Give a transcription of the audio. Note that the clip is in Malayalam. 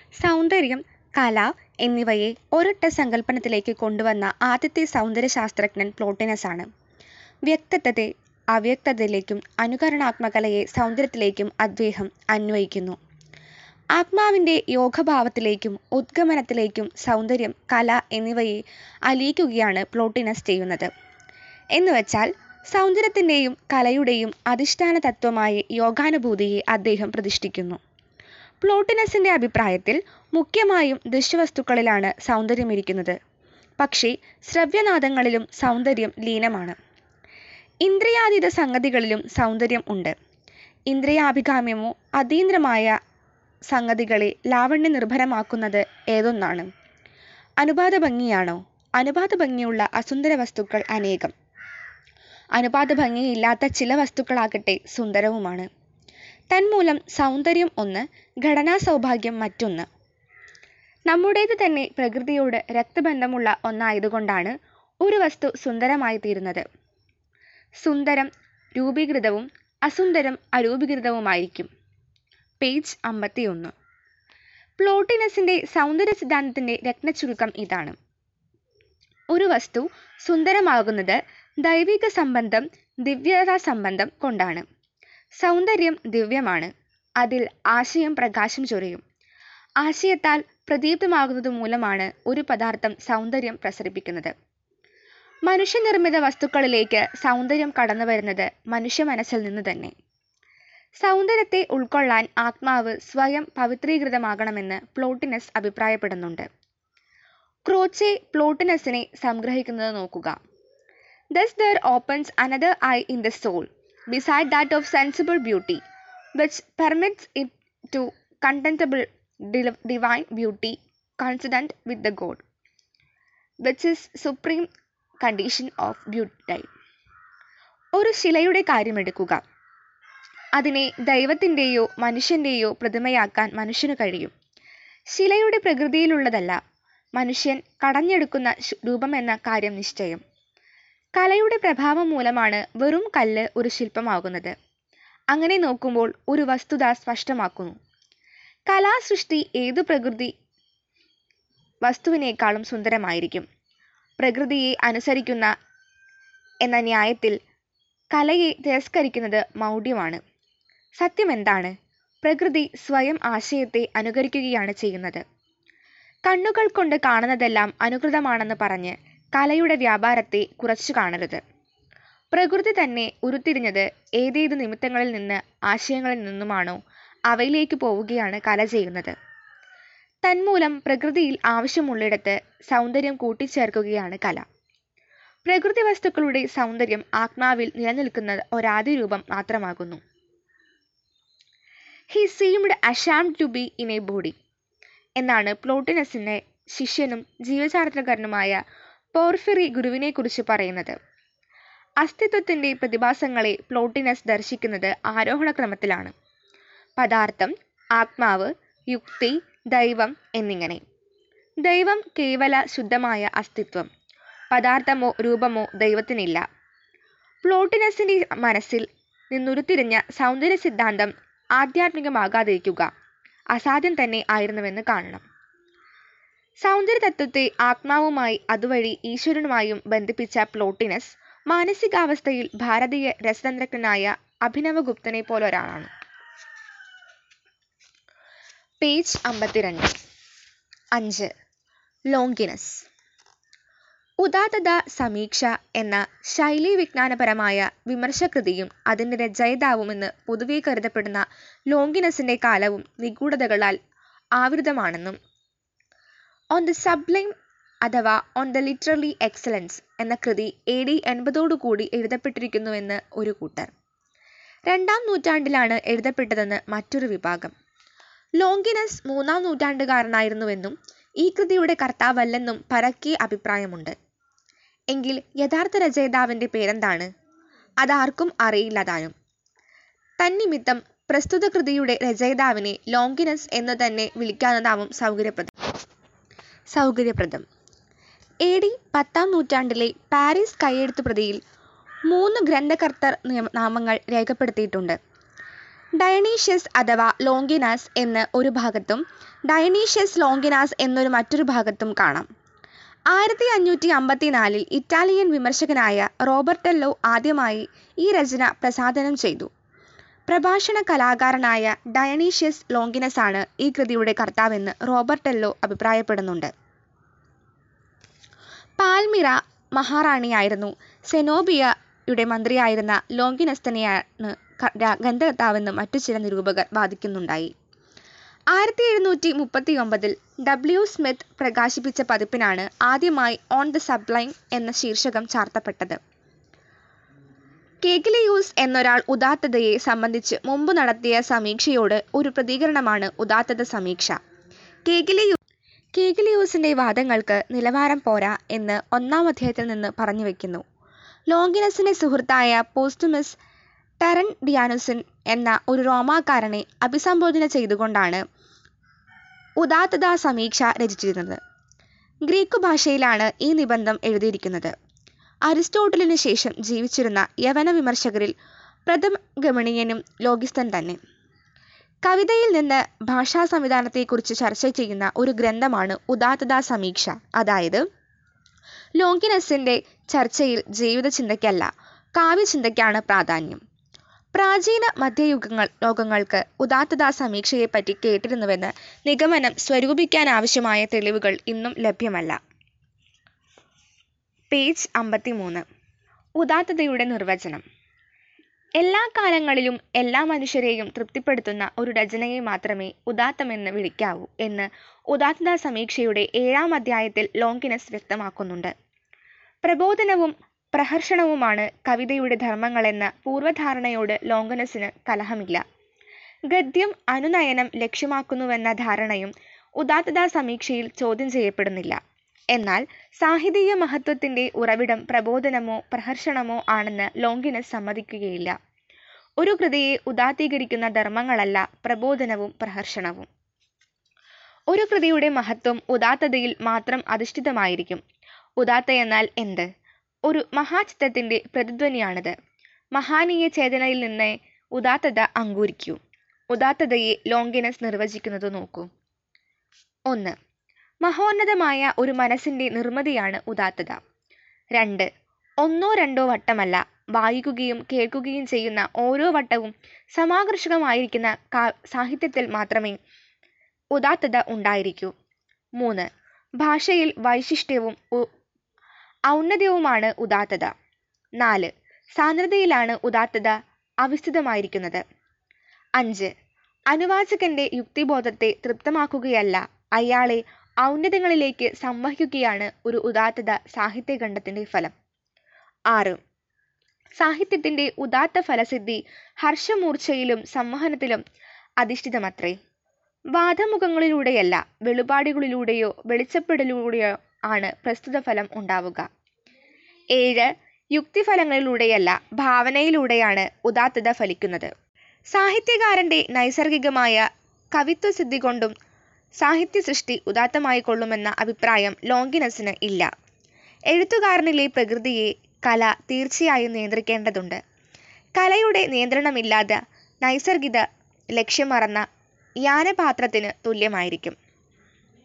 സൗന്ദര്യം, കല എന്നിവയെ ഒരൊറ്റ സങ്കല്പത്തിലേക്ക് കൊണ്ടുവന്ന ആദ്യത്തെ സൗന്ദര്യശാസ്ത്രജ്ഞൻ പ്ലോട്ടിനസാണ്. വ്യക്തതയെ അവ്യക്തതയിലേക്കും അനുകരണാത്മകതയെ സൗന്ദര്യത്തിലേക്കും അദ്ദേഹം അന്വയിക്കുന്നു. ആത്മാവിന്റെ യോഗഭാവത്തിലേക്കും ഉദ്ഗമനത്തിലേക്കും സൗന്ദര്യം, കല എന്നിവയെ അലിയിക്കുകയാണ് പ്ലോട്ടിനസ് ചെയ്യുന്നത്. എന്നുവച്ചാൽ സൗന്ദര്യത്തിന്റെയും കലയുടെയും അധിഷ്ഠാനതത്ത്വമായി യോഗാനുഭൂതിയെ അദ്ദേഹം പ്രതിഷ്ഠിക്കുന്നു. പ്ലോട്ടിനസിന്റെ അഭിപ്രായത്തിൽ മുഖ്യമായും ദൃശ്യവസ്തുക്കളിലാണ് സൗന്ദര്യമിരിക്കുന്നത്. പക്ഷേ ശ്രവ്യനാദങ്ങളിലും സൗന്ദര്യം ലീനമാണ്. ഇന്ദ്രിയാതീത സംഗതികളിലും സൗന്ദര്യം ഉണ്ട്. ഇന്ദ്രിയാഭികാമ്യമോ അതീന്ദ്രിയമായ സംഗതികളെ ലാവണ്യനിർഭരമാക്കുന്നത് ഏതൊന്നാണ്? അനുപാതഭംഗിയാണോ? അനുപാതഭംഗിയുള്ള അസുന്ദരവസ്തുക്കൾ അനേകം. അനുപാതഭംഗിയില്ലാത്ത ചില വസ്തുക്കളാകട്ടെ സുന്ദരവുമാണ്. തന്മൂലം സൗന്ദര്യം ഒന്ന്, ഘടനാസൗഭാഗ്യം മറ്റൊന്ന്. നമ്മുടേത് തന്നെ പ്രകൃതിയോട് രക്തബന്ധമുള്ള ഒന്നായതുകൊണ്ടാണ് ഒരു വസ്തു സുന്ദരമായിത്തീരുന്നത്. സുന്ദരം രൂപീകൃതവും അസുന്ദരം അരൂപീകൃതവുമായിരിക്കും. പേജ് അമ്പത്തിയൊന്ന്. പ്ലോട്ടിനസിന്റെ സൗന്ദര്യസിദ്ധാന്തത്തിന്റെ രത്നച്ചുരുക്കം ഇതാണ്. ഒരു വസ്തു സുന്ദരമാകുന്നത് ദൈവികസംബന്ധം ദിവ്യതാസംബന്ധം കൊണ്ടാണ്. സൗന്ദര്യം ദിവ്യമാണ്. അതിൽ ആശയം പ്രകാശം ചൊരിയും. ആശയത്താൽ പ്രദീപ്തമാകുന്നതുമൂലമാണ് ഒരു പദാർത്ഥം സൗന്ദര്യം പ്രസരിപ്പിക്കുന്നത്. മനുഷ്യനിർമ്മിത വസ്തുക്കളിലേക്ക് സൗന്ദര്യം കടന്നുവരുന്നത് മനുഷ്യമനസ്സിൽ നിന്നുതന്നെ. സൗന്ദര്യത്തെ ഉൾക്കൊള്ളാൻ ആത്മാവ് സ്വയം പവിത്രീകൃതമാകണമെന്ന് പ്ലോട്ടിനസ് അഭിപ്രായപ്പെടുന്നുണ്ട്. ക്രോച്ചെ പ്ലോട്ടിനസിനെ സംഗ്രഹിക്കുന്നത് നോക്കുക. Thus there opens another eye in the soul, beside that of sensible beauty, which permits it to contemplate divine beauty consonant with the God, which is supreme condition of beauty. ഒരു ശിലയുടെ കാര്യമെടുക്കുക. അതിനെ ദൈവത്തിന്റെയോ മനുഷ്യന്റെയോ പ്രതിമയാക്കാൻ മനുഷ്യനു കഴിയും. ശിലയുടെ പ്രകൃതിയിലുള്ളതല്ല മനുഷ്യൻ കടഞ്ഞെടുക്കുന്ന രൂപമെന്ന കാര്യം നിശ്ചയം. കലയുടെ പ്രഭാവം മൂലമാണ് വെറും കല്ല് ഒരു ശില്പമാകുന്നത്. അങ്ങനെ നോക്കുമ്പോൾ ഒരു വസ്തുത സ്പഷ്ടമാകുന്നു. കലാസൃഷ്ടി ഏതു പ്രകൃതി വസ്തുവിനേക്കാളും സുന്ദരമായിരിക്കും. പ്രകൃതിയെ അനുസരിക്കുന്നു എന്ന ന്യായത്തിൽ കലയെ തിരസ്കരിക്കുന്നത് മൗഢ്യമാണ്. സത്യമെന്താണ്? പ്രകൃതി സ്വയം ആശയത്തെ അനുകരിക്കുകയാണ് ചെയ്യുന്നത്. കണ്ണുകൾ കൊണ്ട് കാണുന്നതെല്ലാം അനുകൃതമാണെന്ന് പറഞ്ഞ് കലയുടെ വ്യാപാരത്തെ കുറച്ചുകാണരുത്. പ്രകൃതി തന്നെ ഉരുത്തിരിഞ്ഞത് ഏതേതു നിമിത്തങ്ങളിൽ നിന്ന് ആശയങ്ങളിൽ നിന്നുമാണോ അവയിലേക്ക് പോവുകയാണ് കല ചെയ്യുന്നത്. തന്മൂലം പ്രകൃതിയിൽ ആവശ്യമുള്ളിടത്ത് സൗന്ദര്യം കൂട്ടിച്ചേർക്കുകയാണ് കല. പ്രകൃതിവസ്തുക്കളുടെ സൗന്ദര്യം ആത്മാവിൽ നിലനിൽക്കുന്ന ഒരാദിരൂപം മാത്രമാകുന്നു. He seemed ashamed to be in a body എന്നാണ് പ്ലോട്ടിനസിന്റെ ശിഷ്യനും ജീവചരിത്രകാരനുമായ പോർഫിറി ഗുരുവിനെക്കുറിച്ച് പറയുന്നത്. അസ്തിത്വത്തിന്റെ പ്രതിഭാസങ്ങളെ പ്ലോട്ടിനസ് ദർശിക്കുന്നത് ആരോഹണക്രമത്തിലാണ്. പദാർത്ഥം, ആത്മാവ്, യുക്തി, ദൈവം എന്നിങ്ങനെ. ദൈവം കേവല ശുദ്ധമായ അസ്തിത്വം. പദാർത്ഥമോ രൂപമോ ദൈവത്തിനില്ല. പ്ലോട്ടിനസിന്റെ മനസ്സിൽ നിന്നുരുത്തിരിഞ്ഞ സൗന്ദര്യസിദ്ധാന്തം ആധ്യാത്മികമാകാതിരിക്കുക അസാധ്യം തന്നെ ആയിരുന്നുവെന്ന് കാണണം. സൗന്ദര്യതത്ത്വത്തെ ആത്മാവുമായി അതുവഴി ഈശ്വരനുമായും ബന്ധിപ്പിച്ച പ്ലോട്ടിനസ് മാനസികാവസ്ഥയിൽ ഭാരതീയ രസതന്ത്രജ്ഞനായ അഭിനവഗുപ്തനെപ്പോലൊരാളാണ്. പേജ് അമ്പത്തിരണ്ട്. അഞ്ച്. ലോങ്കിനസ്. ഉദാത്തത സമീക്ഷ എന്ന ശൈലീവിജ്ഞാനപരമായ വിമർശകൃതിയും അതിന്റെ രചയിതാവുമെന്ന് പൊതുവെ കരുതപ്പെടുന്ന ലോങ്കിനസിന്റെ കാലവും നിഗൂഢതകളാൽ ആവൃതമാണെന്നും ഓൺ ദ സബ്ലൈം അഥവാ ഓൺ ദ ലിറ്റററി എക്സലൻസ് എന്ന കൃതി എ ഡി എൺപതോടുകൂടി എഴുതപ്പെട്ടിരിക്കുന്നുവെന്ന് ഒരു കൂട്ടർ. രണ്ടാം നൂറ്റാണ്ടിലാണ് എഴുതപ്പെട്ടതെന്ന് മറ്റൊരു വിഭാഗം. ലോങ്കിനസ് മൂന്നാം നൂറ്റാണ്ടുകാരനായിരുന്നുവെന്നും ഈ കൃതിയുടെ കർത്താവല്ലെന്നും പരക്കെ അഭിപ്രായമുണ്ട്. എങ്കിൽ യഥാർത്ഥ രചയിതാവിന്റെ പേരെന്താണ്? അതാർക്കും അറിയില്ലതാനും. തന്നിമിത്തം പ്രസ്തുത കൃതിയുടെ രചയിതാവിനെ ലോങ്കിനസ് എന്നു തന്നെ വിളിക്കാവുന്നതാവും സൗകര്യപ്രദം. എ ഡി പത്താം നൂറ്റാണ്ടിലെ പാരീസ് കൈയെഴുത്തുപ്രതിയിൽ മൂന്ന് ഗ്രന്ഥകർത്തൃനാമങ്ങൾ രേഖപ്പെടുത്തിയിട്ടുണ്ട്. ഡയണീഷ്യസ് അഥവാ ലോങ്കിനാസ് എന്ന് ഒരു ഭാഗത്തും ഡയനീഷ്യസ് ലോങ്കിനാസ് എന്നൊരു മറ്റൊരു ഭാഗത്തും കാണാം. ആയിരത്തി അഞ്ഞൂറ്റി അമ്പത്തിനാലിൽ ഇറ്റാലിയൻ വിമർശകനായ റോബർട്ടല്ലോ ആദ്യമായി ഈ രചന പ്രസാധനം ചെയ്തു. പ്രഭാഷണ കലാകാരനായ ഡയനീഷ്യസ് ലോങ്കിനസാണ് ഈ കൃതിയുടെ കർത്താവെന്ന് റോബർട്ടല്ലോ അഭിപ്രായപ്പെടുന്നുണ്ട്. പാൽമിറ മഹാറാണിയായിരുന്നു സെനോബിയയുടെ മന്ത്രിയായിരുന്ന ലോങ്കിനസിനെയാണ് ഗ്രന്ഥകർത്താവെന്ന് മറ്റു ചില നിരൂപകർ വാദിക്കുന്നുണ്ടായി. ആയിരത്തി എഴുന്നൂറ്റി മുപ്പത്തിയൊമ്പതിൽ ഡബ്ല്യു. സ്മിത്ത് പ്രകാശിപ്പിച്ച പതിപ്പിനാണ് ആദ്യമായി ഓൺ ദ സബ്ലൈം എന്ന ശീർഷകം ചാർത്തപ്പെട്ടത്. കെഗിലിയൂസ് എന്നൊരാൾ ഉദാത്തതയെ സംബന്ധിച്ച് മുമ്പു നടത്തിയ സമീക്ഷയോട് ഒരു പ്രതികരണമാണ് ഉദാത്തത സമീക്ഷ. കെഗിലിയൂസിന്റെ വാദങ്ങൾക്ക് നിലവാരം പോരാ എന്ന് ഒന്നാമധ്യായത്തിൽ നിന്ന് പറഞ്ഞുവെക്കുന്നു. ലോങ്കിനസിന്റെ സുഹൃത്തായ പോസ്തുമസ് ടെറൻഡിയാനുസ് എന്ന ഒരു റോമാക്കാരനെ അഭിസംബോധന ചെയ്തുകൊണ്ടാണ് ഉദാത്തതാ സമീക്ഷ രചിച്ചിരുന്നത്. ഗ്രീക്കു ഭാഷയിലാണ് ഈ നിബന്ധം എഴുതിയിരിക്കുന്നത്. അരിസ്റ്റോട്ടിലിനു ശേഷം ജീവിച്ചിരുന്ന യവന വിമർശകരിൽ പ്രഥമഗമനീയനും ലോഗിസ്തൻ തന്നെ. കവിതയിൽ നിന്ന് ഭാഷാസംവിധാനത്തെക്കുറിച്ച് ചർച്ച ചെയ്യുന്ന ഒരു ഗ്രന്ഥമാണ് ഉദാത്തതാ സമീക്ഷ അതായത് ലോങ്കിനസിന്റെ ചർച്ചയിൽ ജീവിതചിന്തയ്ക്കല്ല കാവ്യചിന്തയ്ക്കാണ് പ്രാധാന്യം. പ്രാചീന മധ്യലോകങ്ങൾക്ക് ഉദാത്തതാ സമീക്ഷയെപ്പറ്റി കേട്ടിരുന്നുവെന്ന് നിഗമനം സ്വരൂപിക്കാനാവശ്യമായ തെളിവുകൾ ഇന്നും ലഭ്യമല്ല. പേജ് അമ്പത്തിമൂന്ന്. ഉദാത്തതയുടെ നിർവചനം. എല്ലാ കാലങ്ങളിലും എല്ലാ മനുഷ്യരെയും തൃപ്തിപ്പെടുത്തുന്ന ഒരു രചനയെ മാത്രമേ ഉദാത്തമെന്ന് വിളിക്കാവൂ എന്ന് ഉദാത്തതാ സമീക്ഷയുടെ ഏഴാം അധ്യായത്തിൽ ലോങ്കിനസ് വ്യക്തമാക്കുന്നുണ്ട്. പ്രബോധനവും പ്രഹർഷണവുമാണ് കവിതയുടെ ധർമങ്ങളെന്ന പൂർവധാരണയോട് ലോങ്കനസിന് കലഹമില്ല. ഗദ്യം അനുനയനം ലക്ഷ്യമാക്കുന്നുവെന്ന ധാരണയും ഉദാത്തതാ സമീക്ഷയിൽ ചോദ്യം ചെയ്യപ്പെടുന്നില്ല. എന്നാൽ സാഹിതീയ മഹത്ത്വത്തിന്റെ ഉറവിടം പ്രബോധനമോ പ്രഹർഷണമോ ആണെന്ന് ലോങ്കിനസ് സമ്മതിക്കുകയില്ല. ഒരു കൃതിയെ ഉദാത്തീകരിക്കുന്ന ധർമങ്ങളല്ല പ്രബോധനവും പ്രഹർഷണവും. ഒരു കൃതിയുടെ മഹത്ത്വം ഉദാത്തതയിൽ മാത്രം അധിഷ്ഠിതമായിരിക്കും. ഉദാത്തയെന്നാൽ എന്ത്? ഒരു മഹാചിത്തത്തിന്റെ പ്രതിധ്വനിയാണിത്. മഹനീയ ചേതനയിൽ നിന്നേ ഉദാത്തത അങ്കുരിക്കൂ. ഉദാത്തതയെ ലോങ്കിനസ് നിർവചിക്കുന്നത് നോക്കൂ. ഒന്ന്. മഹോന്നതമായ ഒരു മനസ്സിന്റെ നിർമ്മിതിയാണ് ഉദാത്തത. രണ്ട്. ഒന്നോ രണ്ടോ വട്ടമല്ല, വായിക്കുകയും കേൾക്കുകയും ചെയ്യുന്ന ഓരോ വട്ടവും സമാകർഷകമായിരിക്കുന്ന സാഹിത്യത്തിൽ മാത്രമേ ഉദാത്തത ഉണ്ടായിരിക്കൂ. മൂന്ന്. ഭാഷയിൽ വൈശിഷ്ട്യവും ഔന്നത്യവുമാണ് ഉദാത്തത. നാല്. സാന്ദ്രതയിലാണ് ഉദാത്തത അവിസ്തൃതമായിരിക്കുന്നത്. അഞ്ച്. അനുവാചകന്റെ യുക്തിബോധത്തെ തൃപ്തമാക്കുകയല്ല, അയാളെ ഔന്നത്യങ്ങളിലേക്ക് സംവഹിക്കുകയാണ് ഒരു ഉദാത്ത സാഹിത്യഖണ്ഡത്തിന്റെ ഫലം. ആറ്. സാഹിത്യത്തിന്റെ ഉദാത്ത ഫലസിദ്ധി ഹർഷമൂർച്ഛയിലും സംവഹനത്തിലും അധിഷ്ഠിതമത്രേ. വാദമുഖങ്ങളിലൂടെയല്ല, വെളിപാടുകളിലൂടെയോ വെളിപ്പെടുത്തലിലൂടെയോ ആണ് പ്രസ്തുത ഫലം ഉണ്ടാവുക. ഏഴ്. യുക്തിഫലങ്ങളിലൂടെയല്ല, ഭാവനയിലൂടെയാണ് ഉദാത്തത ഫലിക്കുന്നത്. സാഹിത്യകാരന്റെ നൈസർഗികമായ കവിത്വസിദ്ധികൊണ്ടും സാഹിത്യസൃഷ്ടി ഉദാത്തമായിക്കൊള്ളുമെന്ന അഭിപ്രായം ലോങ്കിനസിന് ഇല്ല. എഴുത്തുകാരനിലെ പ്രകൃതിയെ കല തീർച്ചയായും നിയന്ത്രിക്കേണ്ടതുണ്ട്. കലയുടെ നിയന്ത്രണമില്ലാത്ത നൈസർഗികത ലക്ഷ്യം മറന്ന യാനപാത്രത്തിന് തുല്യമായിരിക്കും.